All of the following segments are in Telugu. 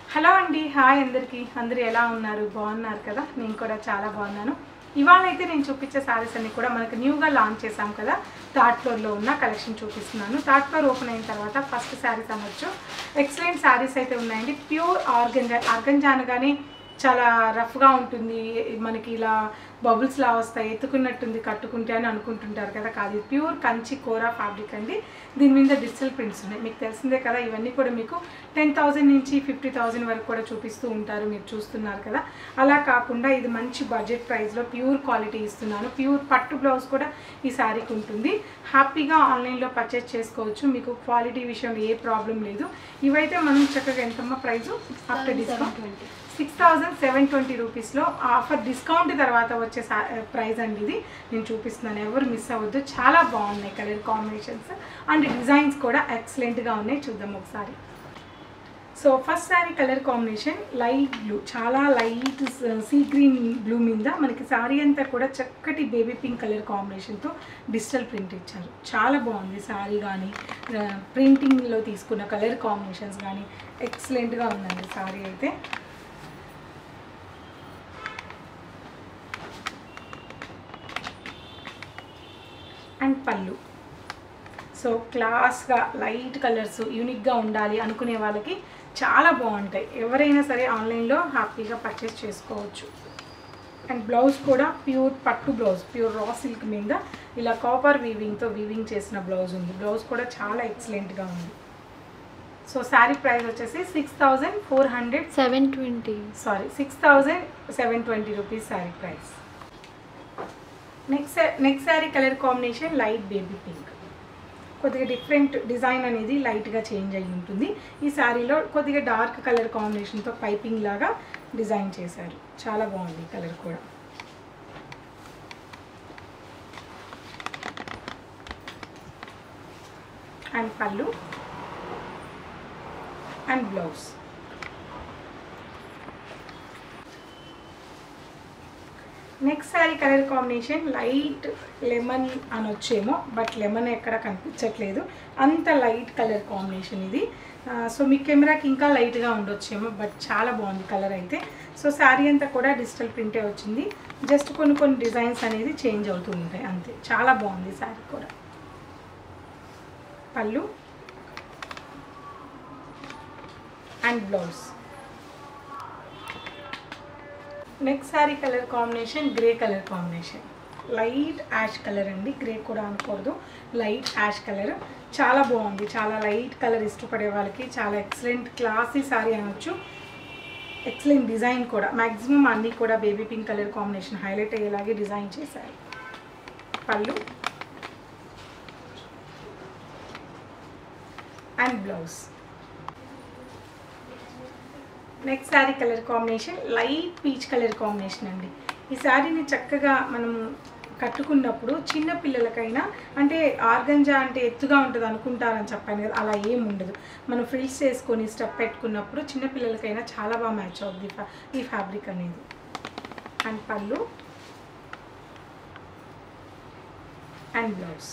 హలో అండి హాయ్ అందరికీ అందరూ ఎలా ఉన్నారు బాగున్నారు కదా నేను కూడా చాలా బాగున్నాను ఇవాళ అయితే నేను చూపించే శారీస్ అన్ని కూడా మనకు న్యూగా లాంచ్ చేశాం కదా థర్డ్ ఫ్లోర్లో ఉన్న కలెక్షన్ చూపిస్తున్నాను థర్డ్ ఫ్లోర్ ఓపెన్ అయిన తర్వాత ఫస్ట్ శారీస్ అమ్మొచ్చు ఎక్సలెంట్ శారీస్ అయితే ఉన్నాయండి ప్యూర్ ఆర్గంజా ఆర్గంజా అనగానే చాలా రఫ్గా ఉంటుంది మనకి ఇలా బబుల్స్ లా వస్తాయి ఎత్తుకున్నట్టుంది కట్టుకుంటే అని అనుకుంటుంటారు కదా కాదు ఇది ప్యూర్ కంచి కోరా ఫ్యాబ్రిక్ అండి దీని మీద డిజిటల్ ప్రింట్స్ ఉన్నాయి మీకు తెలిసిందే కదా ఇవన్నీ కూడా మీకు టెన్ థౌజండ్ నుంచి ఫిఫ్టీ థౌజండ్ వరకు కూడా చూపిస్తూ ఉంటారు మీరు చూస్తున్నారు కదా అలా కాకుండా ఇది మంచి బడ్జెట్ ప్రైస్లో ప్యూర్ క్వాలిటీ ఇస్తున్నాను ప్యూర్ పట్టు బ్లౌజ్ కూడా ఈ శారీకి ఉంటుంది హ్యాపీగా ఆన్లైన్లో పర్చేస్ చేసుకోవచ్చు మీకు క్వాలిటీ విషయంలో ఏ ప్రాబ్లం లేదు ఇవైతే మనం చక్కగా ఎంతమ్మా price after discount six thousand seven twenty రూపీస్లో ఆఫర్ డిస్కౌంట్ తర్వాత వచ్చే ప్రైస్ అండి ఇది నేను చూపిస్తున్నాను ఎవరు మిస్ అవ్వద్దు చాలా బాగున్నాయి కలర్ కాంబినేషన్స్ అండ్ డిజైన్స్ కూడా ఎక్సలెంట్గా ఉన్నాయి చూద్దాం ఒకసారి so first sari colour combination light blue చాలా లైట్ సీ గ్రీన్ బ్లూ మీద మనకి శారీ అంతా కూడా చక్కటి బేబీ పింక్ కలర్ కాంబినేషన్తో డిజిటల్ ప్రింట్ ఇచ్చారు చాలా బాగుంది శారీ కానీ ప్రింటింగ్లో తీసుకున్న కలర్ కాంబినేషన్స్ కానీ ఎక్సలెంట్గా ఉందండి శారీ అయితే అండ్ పళ్ళు సో క్లాస్గా లైట్ కలర్స్ యూనిక్గా ఉండాలి అనుకునే వాళ్ళకి చాలా బాగుంటాయి ఎవరైనా సరే ఆన్లైన్లో హ్యాపీగా పర్చేస్ చేసుకోవచ్చు అండ్ బ్లౌజ్ కూడా ప్యూర్ పట్టు బ్లౌజ్ ప్యూర్ రా సిల్క్ మీద ఇలా కాపర్ వీవింగ్తో వీవింగ్ చేసిన బ్లౌజ్ ఉంది బ్లౌజ్ కూడా చాలా ఎక్సలెంట్గా ఉంది సో శారీ ప్రైస్ వచ్చేసి six thousand four hundred seven twenty sorry six thousand seven twenty rupees sari price next next sari colour combination light baby pink కొద్దిగా డిఫరెంట్ డిజైన్ అనేది లైట్గా చేంజ్ అయి ఉంటుంది ఈ శారీలో కొద్దిగా డార్క్ కలర్ కాంబినేషన్తో పైపింగ్ లాగా డిజైన్ చేశారు చాలా బాగుంది ఈ కలర్ కూడా and pallu and blouse next sari colour combination light lemon అని వచ్చేమో బట్ లెమన్ ఎక్కడ కనిపించట్లేదు అంత లైట్ కలర్ కాంబినేషన్ ఇది ఆ, సో మీ కెమెరాకి ఇంకా లైట్గా ఉండొచ్చేమో బట్ చాలా బాగుంది కలర్ అయితే సో శారీ అంతా కూడా డిజిటల్ ప్రింటే వచ్చింది జస్ట్ కొన్ని కొన్ని డిజైన్స్ అనేది చేంజ్ అవుతూ ఉంటాయి అంతే చాలా బాగుంది శారీ కూడా pallu and blouse next sari colour combination grey colour combination light ash colour అండి గ్రే కూడా అనకూడదు లైట్ యాష్ కలర్ చాలా బాగుంది చాలా లైట్ కలర్ ఇష్టపడే వాళ్ళకి చాలా ఎక్సలెంట్ క్లాసీ శారీ అనొచ్చు ఎక్సలెంట్ డిజైన్ కూడా మ్యాక్సిమం అన్నీ కూడా baby pink colour combination highlight అయ్యేలాగే డిజైన్ చేశారు pallu and blouse next sari colour combination light peach colour combination అండి ఈ శారీని చక్కగా మనం కట్టుకున్నప్పుడు చిన్న పిల్లలకైనా అంటే ఆర్గంజా అంటే ఎత్తుగా ఉంటుంది అనుకుంటారని చెప్పాను కదా అలా ఏం ఉండదు మనం ఫ్రిల్స్ చేసుకొని స్టెప్ పెట్టుకున్నప్పుడు చిన్న పిల్లలకైనా చాలా బాగా మ్యాచ్ అవుతుంది ఈ ఫ్యా- ఈ ఫ్యాబ్రిక్ అనేది and pallu and blouse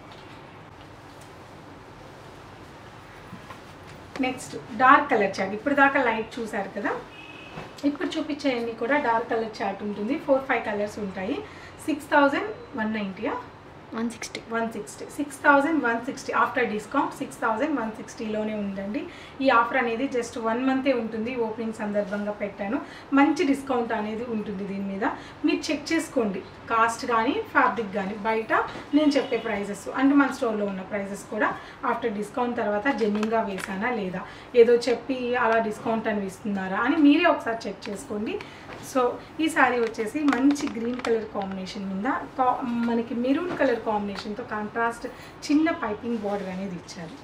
next dark colour chart ఇప్పుడు దాకా లైట్ చూసారు కదా ఇప్పుడు చూపించేవన్నీ కూడా డార్క్ కలర్ చాట్ ఉంటుంది ఫోర్ ఫైవ్ కలర్స్ ఉంటాయి సిక్స్ థౌజండ్ వన్ నైంటీయా one sixty one sixty six thousand one sixty after discount six thousand one సిక్స్టీలోనే ఉందండి ఈ ఆఫర్ అనేది జస్ట్ వన్ మంతే ఉంటుంది ఓపెనింగ్ సందర్భంగా పెట్టాను మంచి డిస్కౌంట్ అనేది ఉంటుంది దీని మీద మీరు చెక్ చేసుకోండి కాస్ట్ కానీ ఫ్యాబ్రిక్ కానీ బయట నేను చెప్పే ప్రైజెస్ అంటే మన స్టోర్లో ఉన్న ప్రైజెస్ కూడా ఆఫ్టర్ డిస్కౌంట్ తర్వాత జెన్యున్గా వేసానా లేదా ఏదో చెప్పి అలా డిస్కౌంట్ అని ఇస్తున్నారా అని మీరే ఒకసారి చెక్ చేసుకోండి సో ఈ శారీ వచ్చేసి మంచి గ్రీన్ కలర్ కాంబినేషన్ మీద కా- మనకి మెరూన్ కలర్ కాంబినేషన్తో కాంట్రాస్ట్ చిన్న పైపింగ్ బార్డర్ అనేది ఇచ్చారు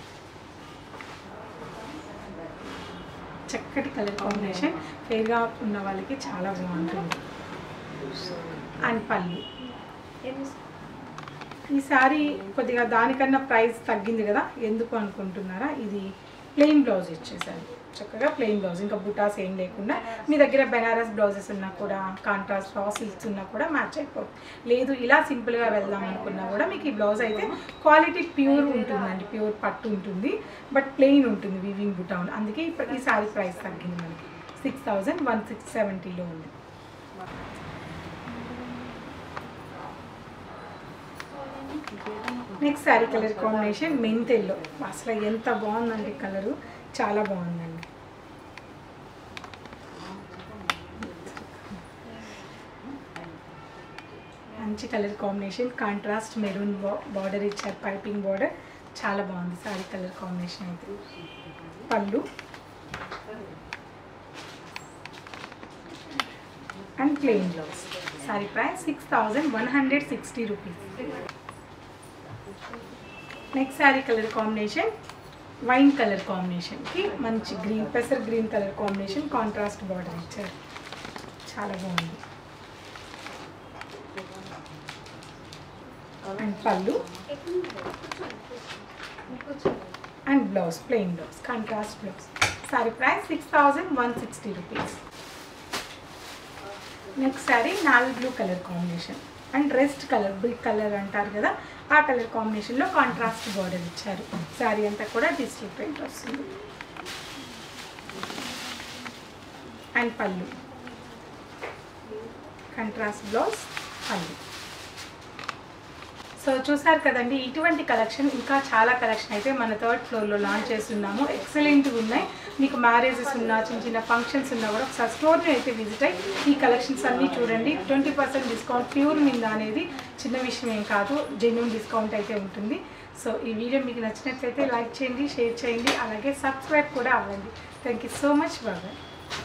చక్కటి కలర్ కాంబినేషన్ ఫెయిర్గా ఉన్న వాళ్ళకి చాలా బాగుంటుంది అండ్ పళ్ళు ఈ శారీ కొద్దిగా దానికన్నా ప్రైస్ తగ్గింది కదా ఎందుకు అనుకుంటున్నారా ఇది ప్లెయిన్ బ్లౌజ్ ఇచ్చేసారు చక్కగా ప్లెయిన్ బ్లౌజ్ ఇంకా బుటాస్ ఏం లేకుండా మీ దగ్గర బెనారస్ బ్లౌజెస్ ఉన్నా కూడా కాంట్రాస్ట్ రా సిల్క్స్ ఉన్నా కూడా మ్యాచ్ అయిపోతుంది లేదు ఇలా సింపుల్గా వెళ్దాం అనుకున్నా కూడా మీకు ఈ బ్లౌజ్ అయితే క్వాలిటీ ప్యూర్ ఉంటుందండి ప్యూర్ పట్టు ఉంటుంది బట్ ప్లెయిన్ ఉంటుంది వీవింగ్ బుటా ఉంది అందుకే ఇప్పుడు ఈ సారీ ప్రైస్ తగ్గింది మనకి సిక్స్ థౌజండ్ వన్ సిక్స్ సెవెంటీలో ఉంది next sari colour combination mint yellow అసలు ఎంత బాగుందండి కలరు చాలా బాగుందండి మంచి colour combination contrast maroon border ఇచ్చారు పైపింగ్ బార్డర్ చాలా బాగుంది శారీ కలర్ కాంబినేషన్ అయితే pallu and plain blouse sari price six thousand one hundred sixty rupees next sari colour combination wine colour కాంబినేషన్కి మంచి గ్రీన్ పెసర్ green colour combination contrast border ఇచ్చారు చాలా బాగుంది and pallu and blouse plain blouse contrast blouse sari price six thousand one sixty rupees next sari navy blue colour combination and rest colour brick colour అంటారు కదా ఆ కలర్ కాంబినేషన్లో కాంట్రాస్ట్ బార్డర్ ఇచ్చారు శారీ అంతా కూడా డిజిటల్ ప్రింట్ వస్తుంది and pallu contrast blouse pallu so చూసారు కదండి ఇటువంటి కలెక్షన్ ఇంకా చాలా కలెక్షన్ అయితే మన థర్డ్ ఫ్లోర్లో లాంచ్ చేస్తున్నాము ఎక్సలెంట్గా ఉన్నాయి మీకు మ్యారేజెస్ ఉన్నా చిన్న చిన్న ఫంక్షన్స్ ఉన్నా కూడా ఒకసారి స్టోర్ని అయితే విజిట్ అయ్యి ఈ కలెక్షన్స్ అన్నీ చూడండి ట్వంటీ పర్సెంట్ డిస్కౌంట్ ప్యూర్ మీద అనేది చిన్న విషయం ఏం కాదు జెన్యున్ డిస్కౌంట్ అయితే ఉంటుంది సో ఈ వీడియో మీకు నచ్చినట్లయితే లైక్ చేయండి షేర్ చేయండి అలాగే సబ్స్క్రైబ్ కూడా అవ్వండి థ్యాంక్ యూ సో మచ్ బాబాయ్